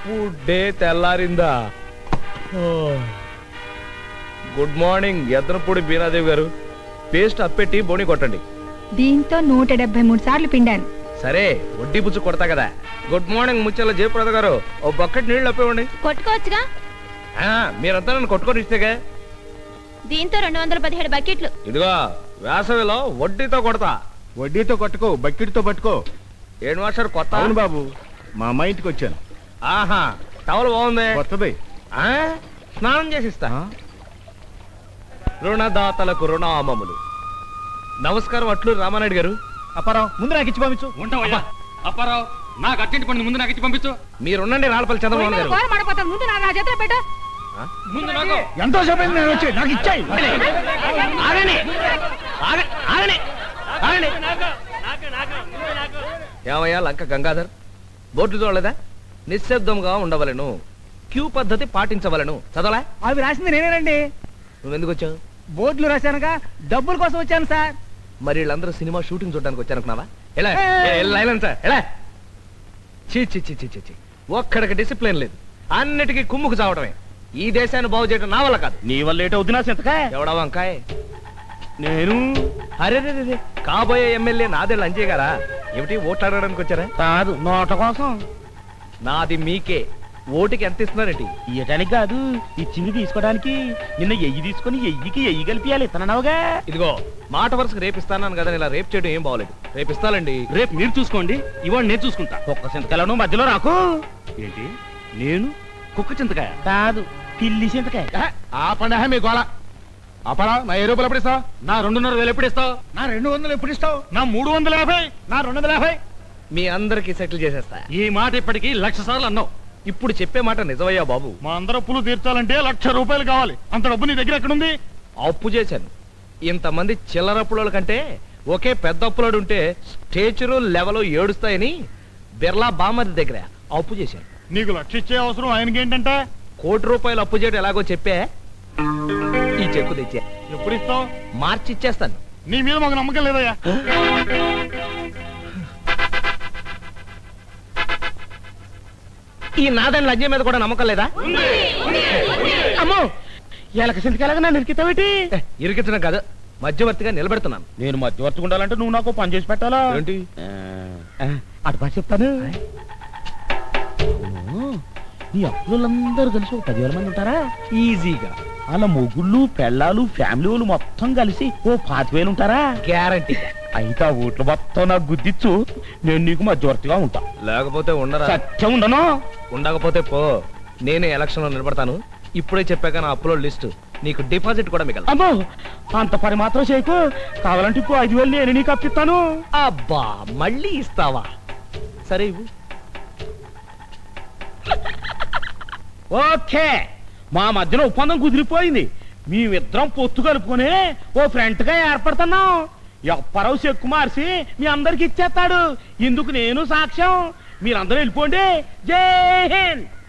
అప్పుడే తెల్లారిందా good morning Yeddanapudi Beenadevi garu paste అప్పెట్టి బోని కొట్టండి దీంతో నూట డెబ్బై మూడు సార్లు పిండాను సరే వడ్డీ పుచ్చు కొడతా కదా గుడ్ మార్నింగ్ ముచ్చల జయప్రద గారు ఓ బకెట్ నీళ్ళు అప్పివ్వండి కొట్టుకోవచ్చుగా ఆ, మీరంతా నన్ను కొట్టుకొని ఇస్తేగా దీంతో రెండు వందల పదిహేడు బకెట్లు ఇదిగో వేసవిలో వడ్డీతో కొడతా వడ్డీతో కొట్టుకో బకెట్తో పట్టుకో ఏడు మాస్టర్ కొత్త అవును బాబు మా అమ్మ ఇంటికి వచ్చాను ఆహా టవల్ బాగుంది కొత్తది ఆ, స్నానం చేసిస్తా రుణదాతలకు రుణామములు నమస్కారం అట్లు రామానాయుడు గారు అప్పారావు ముందు నాకు ఇచ్చి పంపించు ఉంటావయ్యా అప్పారావు నాకు అర్జెంట్ పని ముందు నాకు ఇచ్చి పంపించు మీరుండండి రాళ్ళపల్లి చంద్రబాబు గారు కూర మాడిపోతాను ముందు నా నా చేతిలో పెట్టు ముందు నాకు ఎంతో సేపు నేను వచ్చి నాకు ఇచ్చాయి ఆగండి ఆగ- ఆగండి ఆగండి ఏమయ్యా లంక గంగాధర్ బోర్డు చూడలేదా నిశ్శబ్దంగా ఉండవలను క్యూ పద్ధతి పాటించవలను చదవలే అవి రాసింది నేనేనండి నువ్వెందుకు వచ్చావు బోర్డులు రాశానుగా డబ్బుల కోసం వచ్చాను సార్ మరి వీళ్ళందరూ సినిమా షూటింగ్ చూడడానికి వచ్చారనుకున్నావా ఎలా ఏ, ఎలా ఎలా సార్ ఎలా చీ చీ చీ చీ చీ చీ ఒక్కడికి డిసిప్లిన్ లేదు అన్నిటికీ కుమ్ముకు చావటమే ఈ దేశాన్ని బాగు చేయడం నా వల్ల కాదు నీ వల్ల లేట్ అవుతున్నా సింతకా ఎవడా వంకాయ్ నేను అరే రే రే, రే కాబోయే ఎమ్మెల్యే నాదేళ్ళు అంజయ్ గారా ఏమిటి ఓట్లాడడానికి వచ్చారా కాదు నోట కోసం నాది మీకే ఓటుకి ఎంత ఇస్తున్నారేంటి ఇయటానికి కాదు ఇచ్చింది తీసుకోవడానికి నిన్న ఎయ్యి తీసుకొని ఎయ్యికి ఎయ్యి కలిపియాలి ఇతనన్నావుగా ఇదిగో మాట వరుసకు రేపిస్తాను కదా ఇలా రేపు చేయడం ఏం బాగోలేదు రేపిస్తానండి రేపు మీరు చూసుకోండి ఇవాళ నేను చూసుకుంటా ఒక్క సింతకాలను మధ్యలో రాకు ఏంటి నేను కుక్క చింతకాయ కాదు పిల్లి సింతకాయ ఆ పండగ మీ గోళ అపరా నా ఏ రూపాయలు ఎప్పుడు ఇస్తావు నా రెండున్నర వేలు ఎప్పుడు ఇస్తావు నా రెండు వందలు ఎప్పుడు ఇస్తావు నా మూడు వందల యాభై నా రెండు వందల యాభై మీ అందరికి సెటిల్ చేసేస్తా ఈ మాట ఇప్పటికి లక్ష సార్లు అన్నావు ఇప్పుడు చెప్పే మాట నిజమయ్యా బాబు మా అందరూ అప్పులు తీర్చాలంటే లక్ష రూపాయలు కావాలి అంత డబ్బు నీ దగ్గర ఎక్కడుంది అప్పు చేశాను ఇంతమంది చిల్లరప్పుల కంటే ఒకే పెద్ద అప్పులోడు ఉంటే స్టేచరు లెవెల్ ఏడుస్తాయని బిర్లా బామది దగ్గర అప్పు చేశాను నీకు లక్ష ఇచ్చే అవసరం ఆయనకి ఏంటంటే కోటి రూపాయలు అప్పు చేయడం ఎలాగో చెప్పే ఈ చెక్కు తెచ్చా ఎప్పుడు ఇస్తావు మార్చి ఇచ్చేస్తాను నీ మీద మాకు నమ్మకం లేదయ్యా ఈ నాదని లంజ మీద కూడా నమ్మకం లేదా అమ్మో ఎలక సింతకాయలాగా నన్ను ఇరికితావేటి ఏ, ఇరికించడం కాదు మధ్యవర్తిగా నిలబెడుతున్నాను నేను మధ్యవర్తి ఉండాలంటే నువ్వు నాకు పని చేసి పెట్టాలా ఏంటి ఆ, ఆ, అటు బాగా చెప్తాను అవును, నీ అప్పులందరూ కలిసి ఒక పదివేల మంది ఉంటారా ఈజీగా అలా మొగుళ్ళు పెళ్ళాలు ఫ్యామిలీ వాళ్ళు మొత్తం కలిసి ఓ పాతి వేలు ఉంటారా గ్యారంటీ అయితే ఆ ఓట్లు మొత్తం నాకు గుద్దిచ్చు నేను నీకు మధ్యవర్తిగా ఉంటా లేకపోతే ఉండరా సత్యం ఉండను ఉండకపోతే పో నేనే ఎలక్షన్ లో నిలబడతాను ఇప్పుడే చెప్పాక నా అప్లో లిస్ట్ నీకు డిపాజిట్ కూడా మిగల అమ్మో అంత పని మాత్రం చేయకు కావాలంటే ఇంకో ఐదు వేలు నేను నీకు అప్పిస్తాను అబ్బా మళ్ళీ ఇస్తావా సరే ఇవ్వు ఓకే మా మధ్యన ఒప్పందం కుదిరిపోయింది మేమిద్దరం పొత్తు కలుపుకొని ఓ ఫ్రెంట్ గా ఏర్పడుతున్నాం ఎప్పరవు చెక్కు మార్చి మీ అందరికి ఇచ్చేస్తాడు ఇందుకు నేను సాక్ష్యం మీరందరూ వెళ్ళిపోండి జై హింద్